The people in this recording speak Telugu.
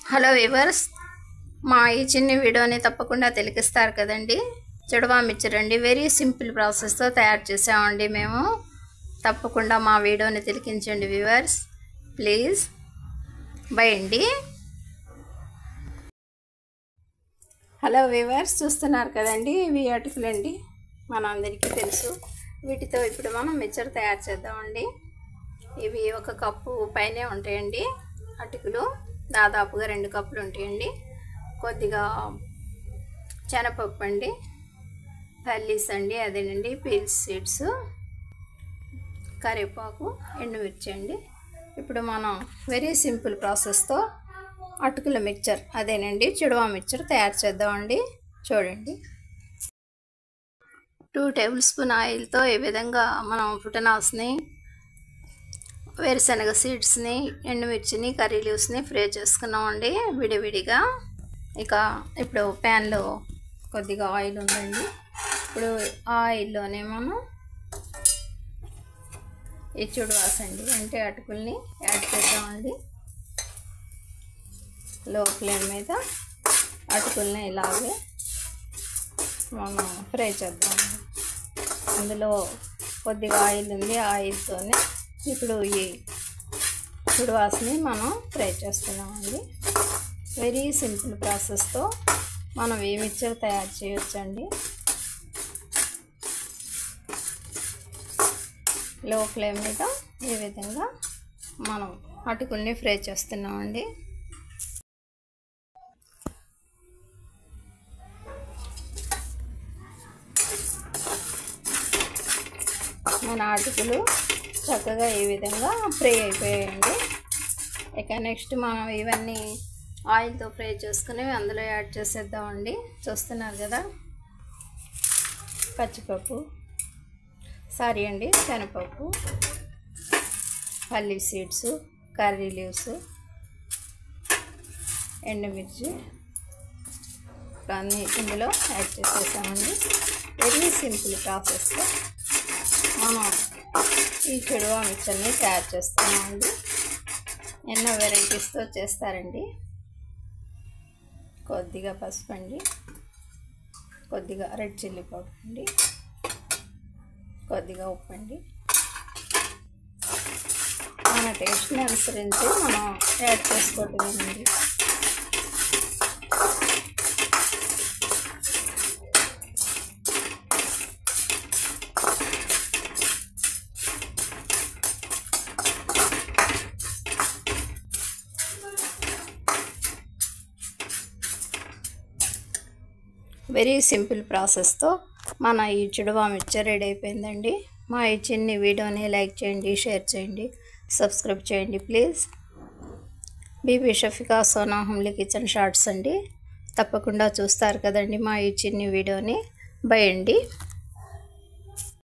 హలో వివర్స్ మా ఈ చిన్న వీడియోని తప్పకుండా తిలకిస్తారు కదండి చెడవా మిచ్చరండి వెరీ సింపుల్ ప్రాసెస్తో తయారు చేసామండి మేము తప్పకుండా మా వీడియోని తిలకించండి వివర్స్ ప్లీజ్ బై అండి హలో వివర్స్ చూస్తున్నారు కదండి ఇవి అటుకులండి మన అందరికీ తెలుసు వీటితో ఇప్పుడు మనం మిక్చర్ తయారు చేద్దామండి ఇవి ఒక కప్పు పైనే ఉంటాయండి అటుకులు దాదాపుగా రెండు కప్పులు ఉంటాయండి కొద్దిగా శనగపప్పు అండి పల్లీస్ అండి అదేనండి పీల్స్ సీడ్స్ కరివేపాకు ఎండుమిర్చి అండి ఇప్పుడు మనం వెరీ సింపుల్ ప్రాసెస్తో అటుకుల మిక్చర్ అదేనండి చిడువా మిక్చర్ తయారు చేద్దామండి చూడండి టూ టేబుల్ స్పూన్ ఆయిల్తో ఈ విధంగా మనం పుటనాస్ని వేరుశనగ సీడ్స్ని ఎండుమిర్చిని కర్రీ లీవ్స్ని ఫ్రై చేసుకున్నామండి విడివిడిగా ఇక ఇప్పుడు ప్యాన్లో కొద్దిగా ఆయిల్ ఉందండి ఇప్పుడు ఆ ఆయిల్లోనే మనం ఈ చుడువాసండి అంటే అటుకుల్ని యాడ్ చేద్దామండి లో ఫ్లేమ్ మీద అటుకుల్ని ఇలాగే మనం ఫ్రై చేద్దాం అందులో కొద్దిగా ఆయిల్ ఉంది ఆయిల్తోనే ఇప్పుడు ఈ చుడువాసని మనం ఫ్రై చేస్తున్నామండి వెరీ సింపుల్ ప్రాసెస్తో మనం ఏ మిక్చర్ తయారు చేయొచ్చండి లో ఫ్లేమ్ మీద ఈ విధంగా మనం అటుకుల్ని ఫ్రై చేస్తున్నామండి మన అటుకులు చక్కగా ఈ విధంగా ఫ్రై అయిపోయాయండి ఇక నెక్స్ట్ మనం ఇవన్నీ ఆయిల్తో ఫ్రై చేసుకుని అందులో యాడ్ చేసేద్దామండి చూస్తున్నారు కదా పచ్చిపప్పు సారీ అండి శనగపప్పు పల్లీ సీడ్స్ కర్రీ లీవ్స్ ఎండుమిర్చి అన్నీ ఇందులో యాడ్ చేసేసామండి వెరీ సింపుల్ ప్రాసెస్లో మనం ఈ చెడువా మిక్చర్ని తయారు చేస్తామండి ఎన్నో వెరైటీస్తో చేస్తారండి కొద్దిగా పసుపు అండి కొద్దిగా రెడ్ చిల్లీ పౌడర్ అండి కొద్దిగా ఉప్పు అండి మన టేస్ట్ని అనుసరించి మనం యాడ్ చేసుకోవటమేనండి వెరీ సింపుల్ ప్రాసెస్తో మన ఈ చుడువా మిక్చర్ రెడీ అయిపోయిందండి మా ఈ చిన్ని వీడియోని లైక్ చేయండి షేర్ చేయండి సబ్స్క్రైబ్ చేయండి please Bibi Shafika Sona homely kitchen shorts అండి తప్పకుండా చూస్తారు కదండి మా ఈ చిన్ని వీడియోని బై అండి